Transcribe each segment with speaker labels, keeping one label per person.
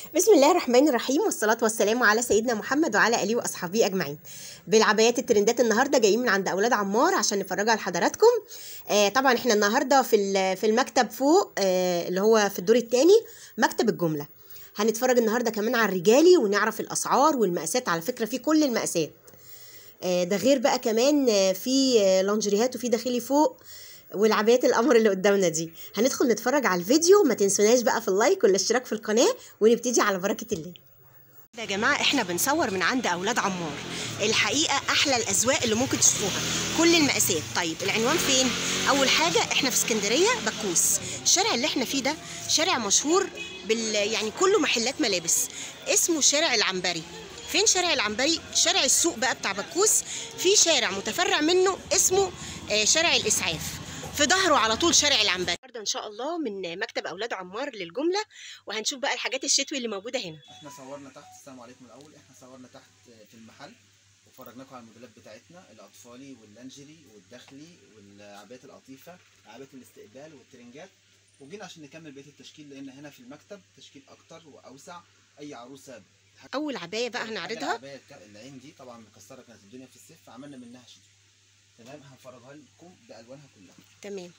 Speaker 1: بسم الله الرحمن الرحيم والصلاة والسلام على سيدنا محمد وعلى آله وأصحابه أجمعين بالعبايات الترندات النهاردة جايين من عند أولاد عمار عشان نفرجها لحضراتكم آه طبعا احنا النهاردة في ال- في المكتب فوق آه اللي هو في الدور الثاني مكتب الجملة هنتفرج النهاردة كمان على الرجالي ونعرف الأسعار والمقاسات على فكرة في كل المقاسات آه ده غير بقى كمان آه في آه لانجريهات وفي داخلي فوق والعبايات القمر اللي قدامنا دي هندخل نتفرج على الفيديو ما تنسوناش بقى في اللايك والاشتراك في القناة ونبتدي على بركة الله يا جماعة احنا بنصور من عند أولاد عمار الحقيقة أحلى الأذواق اللي ممكن تشوفوها كل المقاسات طيب العنوان فين؟ أول حاجة احنا في اسكندرية بكوس الشارع اللي احنا فيه ده شارع مشهور بال يعني كله محلات ملابس اسمه شارع العنبري فين شارع العنبري؟ شارع السوق بقى بتاع بكوس في شارع متفرع منه اسمه آه، شارع الإسعاف في ظهره على طول شارع العنبري النهارده ان شاء الله من مكتب اولاد عمار للجمله وهنشوف بقى الحاجات الشتوي اللي موجوده هنا
Speaker 2: احنا صورنا تحت السلام عليكم الاول احنا صورنا تحت في المحل وفرجناكم على الموديلات بتاعتنا الاطفالي واللانجري والداخلي والعبايات القطيفه عبايات الاستقبال والترنجات وجينا عشان نكمل بقيه التشكيل لان هنا في المكتب تشكيل اكتر واوسع اي عروسه
Speaker 1: اول عبايه بقى هنعرضها
Speaker 2: العبايه الك- العين دي طبعا مكسره كانت الدنيا في الصيف فعملنا منها شتوي تمام هنفرجها لكم بالوانها كلها
Speaker 1: تمام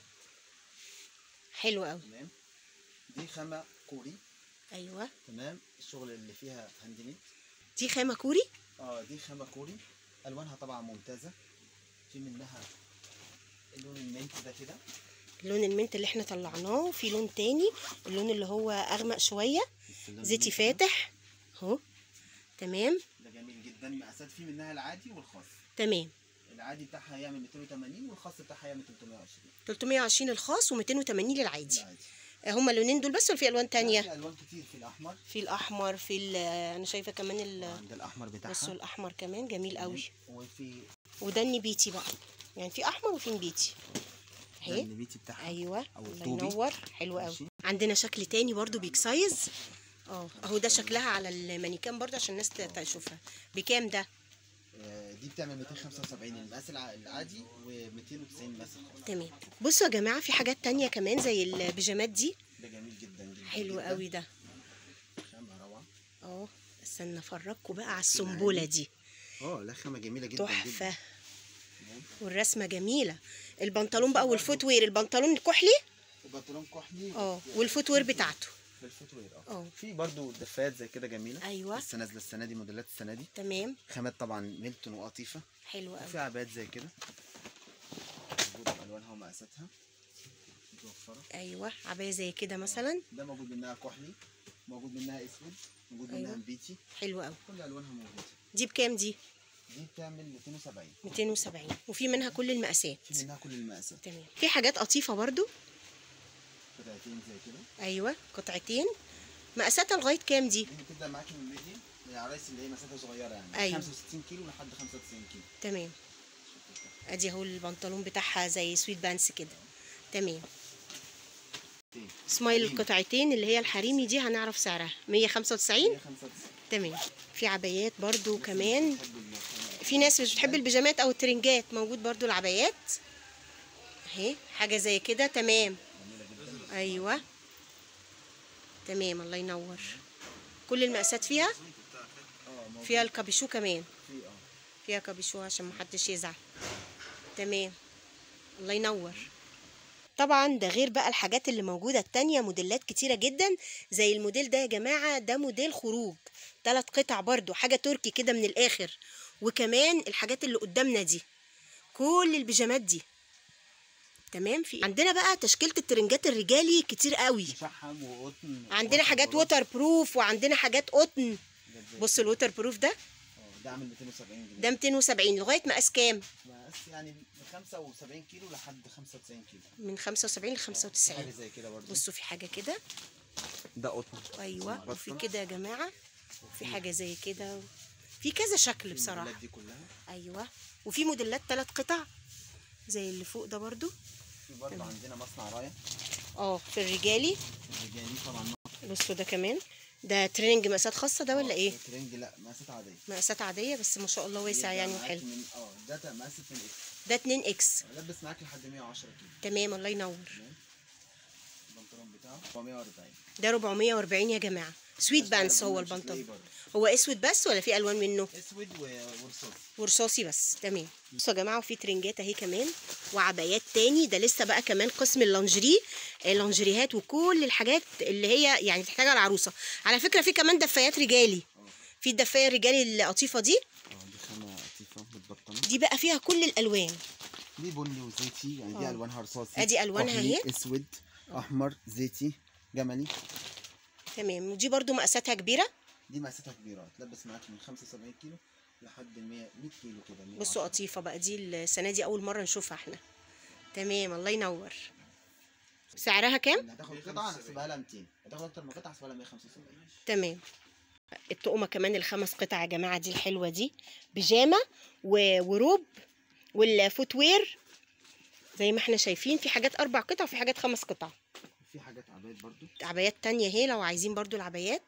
Speaker 1: حلو قوي
Speaker 2: تمام دي خامه كوري
Speaker 1: ايوه
Speaker 2: تمام الشغل اللي فيها هاند ميد
Speaker 1: دي خامه كوري
Speaker 2: اه دي خامة كوري الوانها طبعا ممتازة في منها اللون المنت ده كده
Speaker 1: لون المنت اللي احنا طلعناه وفي لون تاني اللون اللي هو اغمق شويه
Speaker 2: اللون
Speaker 1: زيتي
Speaker 2: المنت ده.
Speaker 1: فاتح اهو تمام
Speaker 2: ده جميل جدا مقاسات في منها العادي والخاص
Speaker 1: تمام
Speaker 2: العادي بتاعها يعمل 280 والخاص بتاعها يعمل 320
Speaker 1: 320 الخاص و280 للعادي
Speaker 2: العادي
Speaker 1: هما اللونين دول بس ولا في الوان
Speaker 2: لا،
Speaker 1: تانية
Speaker 2: في الوان كتير في الاحمر
Speaker 1: في الاحمر في ال- انا شايفه كمان ال-
Speaker 2: عند الاحمر
Speaker 1: بصوا
Speaker 2: بتاعها
Speaker 1: الاحمر كمان جميل قوي
Speaker 2: وفي
Speaker 1: وده النبيتي بقى يعني في احمر وفي نبيتي
Speaker 2: ده
Speaker 1: اهي
Speaker 2: النبيتي بتاعها
Speaker 1: ايوه
Speaker 2: أو
Speaker 1: الله
Speaker 2: الطوبي.
Speaker 1: ينور حلو قوي
Speaker 2: ماشي.
Speaker 1: عندنا شكل تاني برضو بيك سايز اه اهو ده شكلها على المانيكان برضو عشان الناس تشوفها بكام ده
Speaker 2: آه، دي بتعمل 275 المقاس الع- العادي و290 المقاس الخاص
Speaker 1: تمام بصوا يا جماعه في حاجات تانية كمان زي البيجامات دي
Speaker 2: ده جميل جدا جدا
Speaker 1: حلو
Speaker 2: جداً.
Speaker 1: قوي ده
Speaker 2: خامة روعة
Speaker 1: اه استنى افرجكم بقى على السنبله دي
Speaker 2: اه لا خامة جميلة جدا جدا
Speaker 1: تحفه
Speaker 2: تمام.
Speaker 1: والرسمه جميله البنطلون بقى والفوت وير البنطلون الكحلي
Speaker 2: وبنطلون كحلي
Speaker 1: اه والفوت وير بتاعته
Speaker 2: في الفوت وير
Speaker 1: اه.
Speaker 2: اه في برضو دفات زي كده جميله
Speaker 1: ايوه
Speaker 2: لسه نازله السنه دي موديلات السنه دي
Speaker 1: تمام
Speaker 2: خامات طبعا ميلتون وقطيفه
Speaker 1: حلو
Speaker 2: وفي
Speaker 1: قوي
Speaker 2: عبايات زي كده موجوده بالوانها ومقاساتها متوفره
Speaker 1: ايوه عبايه زي كده مثلا
Speaker 2: ده موجود منها كحلي موجود منها اسود موجود
Speaker 1: أيوة.
Speaker 2: منها نبيتي
Speaker 1: حلو قوي
Speaker 2: كل الوانها موجوده
Speaker 1: دي بكام دي
Speaker 2: دي بتعمل 270
Speaker 1: 270 وفي منها كل المقاسات
Speaker 2: في منها كل المقاسات
Speaker 1: تمام في حاجات قطيفه برضو
Speaker 2: قطعتين زي كده
Speaker 1: ايوه قطعتين مقاساتها لغايه كام دي
Speaker 2: دي بتبدا معاكي من ميديم العرايس اللي هي مسافه صغيره يعني
Speaker 1: أيوة.
Speaker 2: 65 كيلو لحد 95 كيلو
Speaker 1: تمام ادي اهو البنطلون بتاعها زي سويت بانس كده تمام سمايل
Speaker 2: حريمي.
Speaker 1: القطعتين اللي هي الحريمي دي هنعرف سعرها 195
Speaker 2: 195
Speaker 1: تمام في عبايات برضو كمان
Speaker 2: بحب ال-
Speaker 1: في ناس مش بتحب البيجامات او الترنجات موجود برضو العبايات اهي حاجه زي كده تمام
Speaker 2: جميله جدا
Speaker 1: ايوه تمام الله ينور كل المقاسات فيها
Speaker 2: اه موجود
Speaker 1: فيها الكابيشو كمان
Speaker 2: في اه
Speaker 1: فيها كابيشو عشان محدش يزعل تمام الله ينور طبعا ده غير بقى الحاجات اللي موجودة التانية موديلات كتيرة جدا زي الموديل ده يا جماعة ده موديل خروج تلات قطع برضو حاجة تركي كده من الآخر وكمان الحاجات اللي قدامنا دي كل البيجامات دي تمام في عندنا بقى تشكيلة الترنجات الرجالي كتير قوي
Speaker 2: مشحم وقطن
Speaker 1: عندنا حاجات ووتر بروف وعندنا حاجات قطن بص الووتر بروف ده
Speaker 2: ده عامل 270 جنيه
Speaker 1: ده 270 لغاية مقاس كام
Speaker 2: بس يعني من 75 كيلو لحد 95 كيلو
Speaker 1: من 75 ل
Speaker 2: حاجه
Speaker 1: 95
Speaker 2: زي كده برضه
Speaker 1: بصوا في حاجة كده
Speaker 2: ده قطن
Speaker 1: ايوه وفي
Speaker 2: بطن.
Speaker 1: كده يا جماعه في حاجه زي كده في كذا شكل بصراحه
Speaker 2: الموديلات دي كلها
Speaker 1: ايوه وفي موديلات ثلاث قطع زي اللي فوق ده برضو
Speaker 2: في برضه عندنا مصنع رايه
Speaker 1: اه في الرجالي
Speaker 2: الرجالي طبعا
Speaker 1: بصوا ده كمان ده تريننج مقاسات خاصه ده ولا ايه
Speaker 2: ترنج لا مقاسات عاديه
Speaker 1: مقاسات عاديه بس ما شاء الله واسع
Speaker 2: يبقى
Speaker 1: يعني
Speaker 2: معاكي
Speaker 1: وحلو
Speaker 2: من اه ده مقاس 2 اكس
Speaker 1: ده 2 اكس
Speaker 2: لبس معاكي لحد 110 كيلو
Speaker 1: تمام الله ينور
Speaker 2: تمام البنطلون بتاعه 440
Speaker 1: ده 440 يا جماعه سويت
Speaker 2: بس
Speaker 1: بانس هو
Speaker 2: مش هتلاقيه
Speaker 1: البنطلون
Speaker 2: برضه.
Speaker 1: هو اسود بس ولا في الوان منه
Speaker 2: اسود و- ورصاصي
Speaker 1: ورصاصي بس تمام بصوا يا جماعه وفي ترنجات اهي كمان وعبايات تاني ده لسه بقى كمان قسم اللانجري آه، لانجريهات وكل الحاجات اللي هي يعني تحتاجها العروسه على فكره في كمان دفايات رجالي في الدفايه الرجالي اللطيفه دي
Speaker 2: اه دي خامه لطيفه متبطنه
Speaker 1: دي بقى فيها كل الالوان
Speaker 2: دي بني وزيتي يعني دي
Speaker 1: اه.
Speaker 2: الوانها رصاصي
Speaker 1: ادي ألوانها
Speaker 2: كحلي،
Speaker 1: اهي.
Speaker 2: اسود احمر زيتي جملي
Speaker 1: تمام ودي برضو مقاساتها كبيره
Speaker 2: دي مقاساتها كبيره تلبس معاك من 75 كيلو لحد 100 100 كيلو كده 110.
Speaker 1: بصوا قطيفه بقى دي السنه دي اول مره نشوفها احنا تمام الله ينور سعرها كام
Speaker 2: اللي هتاخد قطعه هحسبها لها 200 هتاخد اكتر من قطعه هحسبها لها 175
Speaker 1: تمام الطقمة كمان الخمس قطع يا جماعة دي الحلوة دي بيجامة و- وروب والفوت وير زي ما احنا شايفين في حاجات أربع قطع وفي حاجات خمس قطع
Speaker 2: في حاجات عبايات برضو
Speaker 1: عبايات تانية اهي لو عايزين برضو العبايات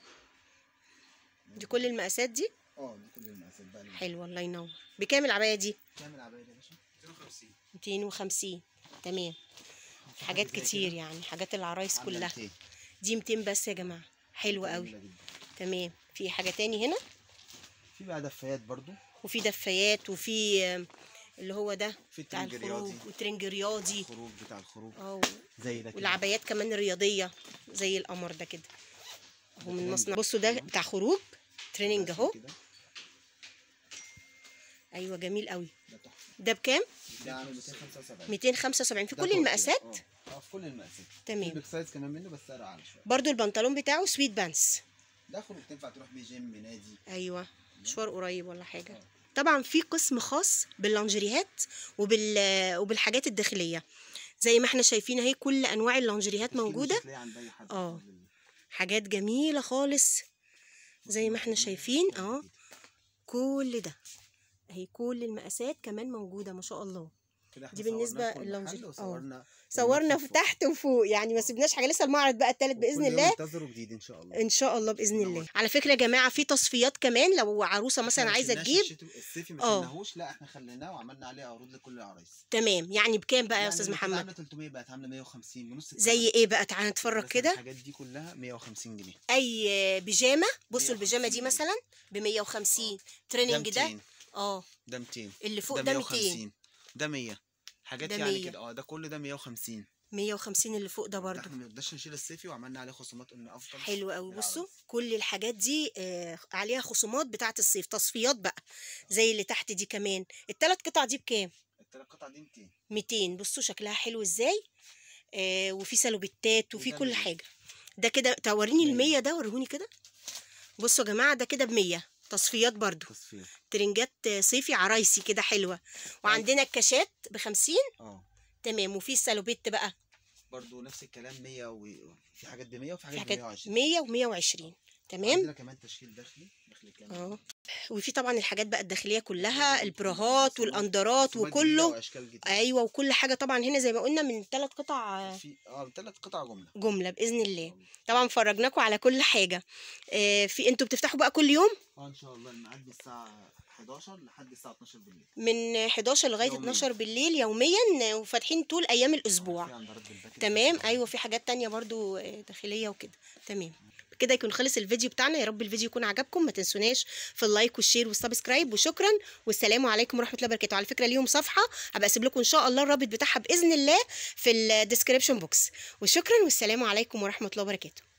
Speaker 1: دي كل المقاسات دي
Speaker 2: اه دي كل المقاسات بقى اللي
Speaker 1: حلوة الله ينور بكام العباية دي
Speaker 2: كام العبايه دي يا باشا 250
Speaker 1: 250 تمام حاجات كتير يعني حاجات العرايس كلها
Speaker 2: 200
Speaker 1: دي 200 بس يا جماعة حلوة قوي
Speaker 2: جميلة جدا.
Speaker 1: تمام في حاجة تاني هنا
Speaker 2: في بقى دفايات برضو
Speaker 1: وفي دفايات وفي آم، اللي هو ده
Speaker 2: في
Speaker 1: بتاع
Speaker 2: ترنج
Speaker 1: الخروج
Speaker 2: رياضي.
Speaker 1: وترنج رياضي
Speaker 2: الخروج بتاع الخروج
Speaker 1: اه
Speaker 2: زي ده كده
Speaker 1: والعبايات كمان الرياضيه زي القمر ده كده اهو من
Speaker 2: ترنج.
Speaker 1: مصنع بصوا ده بتاع خروج تريننج اهو
Speaker 2: كده.
Speaker 1: ايوه جميل قوي
Speaker 2: ده تحفه
Speaker 1: ده بكام
Speaker 2: ده عامل 275
Speaker 1: 275 في
Speaker 2: ده
Speaker 1: كل
Speaker 2: تركي.
Speaker 1: المقاسات
Speaker 2: اه اه في كل المقاسات
Speaker 1: تمام.
Speaker 2: في بيك سايز كمان منه بس سعره اعلى شويه
Speaker 1: برضو البنطلون بتاعه سويت بانس
Speaker 2: ده خروج تنفع تروح بيه جيم نادي
Speaker 1: ايوه مشوار قريب ولا حاجه طبعا في قسم خاص باللانجريهات وبال وبالحاجات الداخليه زي ما احنا شايفين اهي كل انواع اللانجريهات
Speaker 2: تشكيل مش
Speaker 1: موجوده
Speaker 2: هتلاقيه عند اي حد
Speaker 1: اه.
Speaker 2: خالص.
Speaker 1: حاجات جميله خالص زي ما احنا شايفين اه كل ده اهي كل المقاسات كمان موجوده ما شاء الله
Speaker 2: كده احنا
Speaker 1: دي بالنسبة
Speaker 2: صورنا لكم
Speaker 1: للونجري.
Speaker 2: المحل
Speaker 1: اه.
Speaker 2: وصورنا
Speaker 1: صورنا
Speaker 2: المكتب
Speaker 1: في
Speaker 2: فوق.
Speaker 1: تحت وفوق يعني ما سيبناش حاجه لسه المعرض بقى التالت باذن
Speaker 2: وكل يوم
Speaker 1: الله
Speaker 2: انتظروا جديد ان شاء الله
Speaker 1: ان شاء الله باذن الله
Speaker 2: نور.
Speaker 1: على فكره يا جماعه في تصفيات كمان لو عروسه مثلا
Speaker 2: احنا ما
Speaker 1: عايزه
Speaker 2: شلناش
Speaker 1: تجيب
Speaker 2: الشتوي- الصيفي ما
Speaker 1: اه.
Speaker 2: شلناهوش لا احنا خليناه وعملنا عليه عروض لكل العرايس
Speaker 1: تمام يعني بكام بقى يا
Speaker 2: يعني
Speaker 1: استاذ
Speaker 2: اللي كانت
Speaker 1: محمد
Speaker 2: عامله 300 بقت عامله 150 بنص الثمن.
Speaker 1: زي ايه بقى تعالى نتفرج
Speaker 2: مثلا
Speaker 1: كده
Speaker 2: الحاجات دي كلها 150 جنيه
Speaker 1: اي بيجامه بصوا
Speaker 2: 150
Speaker 1: البيجامه دي
Speaker 2: جنيه.
Speaker 1: مثلا ب 150 تريننج ده
Speaker 2: 200
Speaker 1: اه
Speaker 2: ده 200
Speaker 1: اللي فوق
Speaker 2: ده
Speaker 1: ده 200
Speaker 2: 150 ده 100 حاجات
Speaker 1: ده
Speaker 2: يعني
Speaker 1: 100.
Speaker 2: كده اه ده كل ده 150
Speaker 1: 150 اللي فوق ده
Speaker 2: ده
Speaker 1: برضو
Speaker 2: احنا ما نقدرش نشيل الصيفي وعملنا عليه خصومات قلنا افضل
Speaker 1: حلو قوي
Speaker 2: للعرايس.
Speaker 1: بصوا كل الحاجات دي آه عليها خصومات بتاعه الصيف تصفيات بقى زي اللي تحت دي كمان الثلاث قطع دي بكام
Speaker 2: الثلاث قطع دي 200
Speaker 1: 200 بصوا شكلها حلو ازاي آه وفي سلوبيتات وفي
Speaker 2: وده
Speaker 1: كل
Speaker 2: المية.
Speaker 1: حاجه ده كده توريني
Speaker 2: مية.
Speaker 1: المية ده وريهوني كده بصوا يا جماعه ده كده بمية تصفيات برضو
Speaker 2: تصفير
Speaker 1: ترنجات آه، صيفي عرايسي كده حلوه وعندنا الكاشات بخمسين
Speaker 2: اه
Speaker 1: تمام وفي السلوبيت بقى
Speaker 2: برضو نفس الكلام 100 وفي حاجات ب 100 وفي
Speaker 1: في
Speaker 2: حاجات ب
Speaker 1: حاجات
Speaker 2: 120
Speaker 1: 100 و120 تمام
Speaker 2: عندنا كمان تشكيل داخلي داخلي كامل
Speaker 1: اه وفي طبعا الحاجات بقى الداخليه كلها البراهات والاندرات
Speaker 2: رسومات جديدة
Speaker 1: وكله
Speaker 2: واشكال جديده
Speaker 1: ايوه وكل حاجه طبعا هنا زي ما قلنا من ثلاث قطع
Speaker 2: في اه ثلاث قطع جمله
Speaker 1: جمله باذن الله طبعا فرجناكم على كل حاجه آه في انتوا بتفتحوا بقى كل يوم
Speaker 2: اه ان شاء الله الميعاد من الساعه 11 لحد الساعه 12 بالليل
Speaker 1: من 11 لغايه
Speaker 2: يومياً.
Speaker 1: 12 بالليل يوميا وفاتحين طول ايام
Speaker 2: في
Speaker 1: الاسبوع
Speaker 2: عندرات بالباكت
Speaker 1: تمام ايوه في حاجات تانية برضو آه، داخليه وكده تمام كده يكون خلص الفيديو بتاعنا يا رب الفيديو يكون عجبكم ما تنسوناش في اللايك والشير والسبسكرايب وشكرا والسلام عليكم ورحمه الله وبركاته على فكره ليهم صفحه هبقى اسيب لكم ان شاء الله الرابط بتاعها باذن الله في الديسكريبشن بوكس وشكرا والسلام عليكم ورحمه الله وبركاته